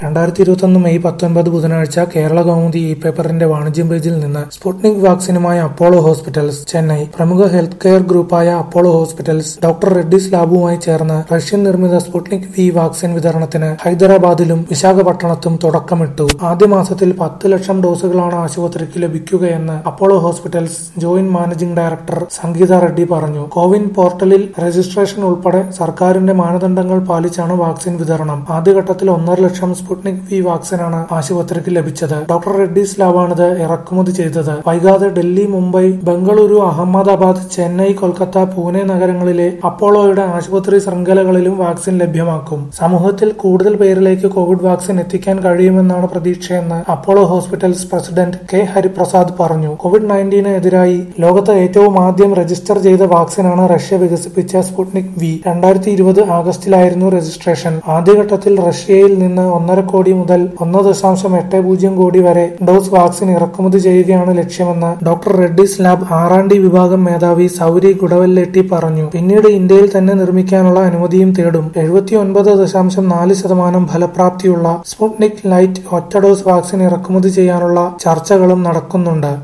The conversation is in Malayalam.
രണ്ടായിരത്തി ഇരുപത്തൊന്ന് മെയ് പത്തൊൻപത് ബുധനാഴ്ച കേരള കൗമുദി ഇ പേപ്പറിന്റെ വാണിജ്യം പേജിൽ നിന്ന് സ്പുട്നിക് വാക്സിനുമായി അപ്പോളോ ഹോസ്പിറ്റൽസ് ചെന്നൈ പ്രമുഖ ഹെൽത്ത് കെയർ ഗ്രൂപ്പായ അപ്പോളോ ഹോസ്പിറ്റൽസ് ഡോക്ടർ റെഡ്ഡിസ് ലാബുമായി ചേർന്ന് റഷ്യൻ നിർമ്മിത സ്പുട്നിക് വി വാക്സിൻ വിതരണത്തിന് ഹൈദരാബാദിലും വിശാഖപട്ടണത്തും തുടക്കമിട്ടു ആദ്യ മാസത്തിൽ പത്ത് ലക്ഷം ഡോസുകളാണ് ആശുപത്രിക്ക് ലഭിക്കുകയെന്ന് Apollo Hospitals joint managing director Sangeetha Reddy പറഞ്ഞു കോവിൻ പോർട്ടലിൽ രജിസ്ട്രേഷൻ ഉൾപ്പെടെ സർക്കാരിന്റെ മാനദണ്ഡങ്ങൾ പാലിച്ചാണ് വാക്സിൻ വിതരണം ആദ്യഘട്ടത്തിൽ ഒന്നര ലക്ഷം സ്പുട്നിക് വി വാക്സിനാണ് ആശുപത്രിക്ക് ലഭിച്ചത് ഡോക്ടർ റെഡ്ഡീസ് ലാബാണിത് ഇറക്കുമതി ചെയ്തത് വൈകാതെ ഡൽഹി മുംബൈ ബംഗളൂരു അഹമ്മദാബാദ് ചെന്നൈ കൊൽക്കത്ത പൂനെ നഗരങ്ങളിലെ അപ്പോളോയുടെ ആശുപത്രി ശൃംഖലകളിലും വാക്സിൻ ലഭ്യമാക്കും സമൂഹത്തിൽ കൂടുതൽ പേരിലേക്ക് കോവിഡ് വാക്സിൻ എത്തിക്കാൻ കഴിയുമെന്നാണ് പ്രതീക്ഷയെന്ന് Apollo Hospitals president K Hariprasad പറഞ്ഞു കോവിഡ് നയൻറ്റീന് എതിരായി ലോകത്ത് ഏറ്റവും ആദ്യം രജിസ്റ്റർ ചെയ്ത വാക്സിനാണ് റഷ്യ വികസിപ്പിച്ച സ്പുട്നിക് വി രണ്ടായിരത്തി ഇരുപത് ആഗസ്റ്റിലായിരുന്നു രജിസ്ട്രേഷൻ ആദ്യഘട്ടത്തിൽ റഷ്യയിൽ നിന്ന് ഒന്നര കോടി മുതൽ ഒന്ന് ദശാംശം എട്ട് പൂജ്യം കോടി വരെ ഡോസ് വാക്സിൻ ഇറക്കുമതി ചെയ്യുകയാണ് ലക്ഷ്യമെന്ന് ഡോക്ടർ റെഡ്ഡിസ് ലാബ് ആറാണ്ടി വിഭാഗം മേധാവി സൗരി ഗുഡവല്ലെട്ടി പറഞ്ഞു പിന്നീട് ഇന്ത്യയിൽ തന്നെ നിർമ്മിക്കാനുള്ള അനുമതിയും തേടും എഴുപത്തിയൊൻപത് ദശാംശം നാല് ശതമാനം ഫലപ്രാപ്തിയുള്ള സ്പുട്നിക് ലൈറ്റ് ഒറ്റ ഡോസ് വാക്സിൻ ഇറക്കുമതി ചെയ്യാനുള്ള ചർച്ചകളും നടക്കുന്നുണ്ട്